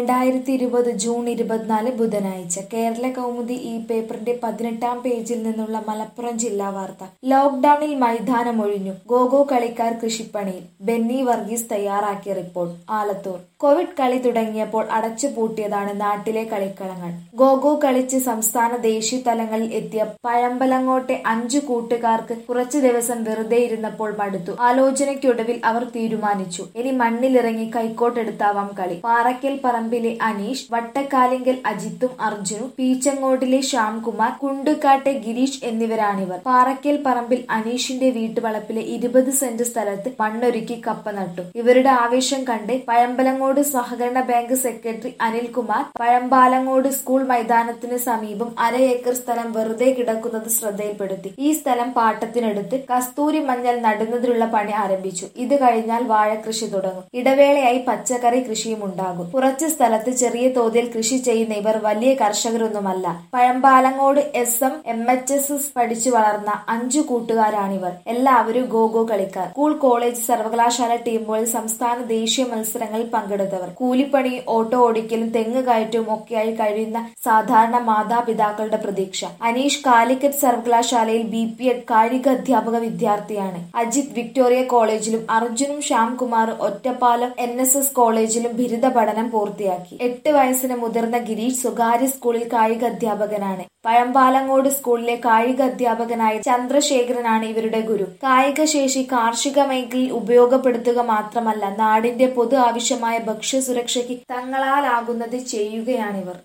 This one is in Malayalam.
രണ്ടായിരത്തി ഇരുപത് ജൂൺ ഇരുപത്തിനാല് ബുധനാഴ്ച കേരള കൗമുദി ഈ പേപ്പറിന്റെ പതിനെട്ടാം പേജിൽ നിന്നുള്ള മലപ്പുറം ജില്ലാ വാർത്ത ലോക്ഡൌണിൽ മൈതാനമൊഴിഞ്ഞു ഗോഗോ കളിക്കാർ കൃഷിപ്പണിയിൽ ബെന്നി വർഗീസ് തയ്യാറാക്കിയ റിപ്പോർട്ട് ആലത്തൂർ കോവിഡ് കളി തുടങ്ങിയപ്പോൾ അടച്ചുപൂട്ടിയതാണ് നാട്ടിലെ കളിക്കളങ്ങൾ ഗോഗോ കളിച്ച് സംസ്ഥാന ദേശീയ തലങ്ങളിൽ എത്തിയ പഴമ്പലങ്ങോട്ടെ അഞ്ചു കൂട്ടുകാർക്ക് കുറച്ചു ദിവസം വെറുതെ ഇരുന്നപ്പോൾ മടുത്തു ആലോചനയ്ക്കൊടുവിൽ അവർ തീരുമാനിച്ചു ഇനി മണ്ണിലിറങ്ങി കൈക്കോട്ടെടുത്താവാം കളി പാറയ്ക്കൽ പറമ്പിലെ അനീഷ് വട്ടക്കാലിങ്കൽ അജിത്തും അർജുനും പീച്ചങ്ങോട്ടിലെ ശ്യാംകുമാർ കുണ്ടുകാട്ടെ ഗിരീഷ് എന്നിവരാണിവർ പാറയ്ക്കൽ പറമ്പിൽ അനീഷിന്റെ വീട്ടുവളപ്പിലെ ഇരുപത് സെന്റ് സ്ഥലത്ത് മണ്ണൊരുക്കി കപ്പ നട്ടു ഇവരുടെ ആവേശം കണ്ട് പഴമ്പലങ്ങോട് സഹകരണ bank secretary Anilkumar Pazhambalacode school മൈതാനത്തിന് സമീപം അര ഏക്കർ സ്ഥലം വെറുതെ കിടക്കുന്നത് ശ്രദ്ധയിൽപ്പെടുത്തി ഈ സ്ഥലം പാട്ടത്തിനെടുത്ത് കസ്തൂരി മഞ്ഞൾ നടുന്നതിനുള്ള പണി ആരംഭിച്ചു ഇത് കഴിഞ്ഞാൽ വാഴ കൃഷി തുടങ്ങും ഇടവേളയായി പച്ചക്കറി കൃഷിയും ഉണ്ടാകും കുറച്ച് സ്ഥലത്ത് ചെറിയ തോതിൽ കൃഷി ചെയ്യുന്ന ഇവർ വലിയ കർഷകരൊന്നുമല്ല Pazhambalacode S M M H S S പഠിച്ചു വളർന്ന അഞ്ചു കൂട്ടുകാരാണിവർ എല്ലാവരും ഗോഗോ കളിക്കാർ സ്കൂൾ കോളേജ് സർവകലാശാല ടീമുകളിൽ സംസ്ഥാന ദേശീയ മത്സരങ്ങളിൽ പങ്കെടുത്തവർ കൂലിപ്പണിയും ഓട്ടോ ഓടിക്കലും തെങ്ങ് കയറ്റവും ഒക്കെയായി കഴിയുന്ന സാധാരണ മാതാപിതാക്കളുടെ പ്രതീക്ഷ അനീഷ് കാലിക്കറ്റ് സർവകലാശാലയിൽ ബി പി എഡ് കായിക അധ്യാപക വിദ്യാർത്ഥിയാണ് അജിത് വിക്ടോറിയ കോളേജിലും അർജുനും ശ്യാംകുമാറും ഒറ്റപ്പാലം എൻ എസ് എസ് കോളേജിലും ബിരുദ പഠനം പൂർത്തിയാക്കി എട്ട് വയസ്സിന് മുതിർന്ന ഗിരീഷ് സ്വകാര്യ സ്കൂളിൽ കായിക അധ്യാപകനാണ് പഴമ്പാലങ്ങോട് സ്കൂളിലെ കായിക അധ്യാപകനായ ചന്ദ്രശേഖരനാണ് ഇവരുടെ ഗുരു കായിക ശേഷി കാർഷിക മേഖലയിൽ ഉപയോഗപ്പെടുത്തുക മാത്രമല്ല നാടിന്റെ പൊതു ആവശ്യമായ ഭക്ഷ്യസുരക്ഷയ്ക്ക് തങ്ങളാലാകുന്നത് ചെയ്യുകയാണിവർ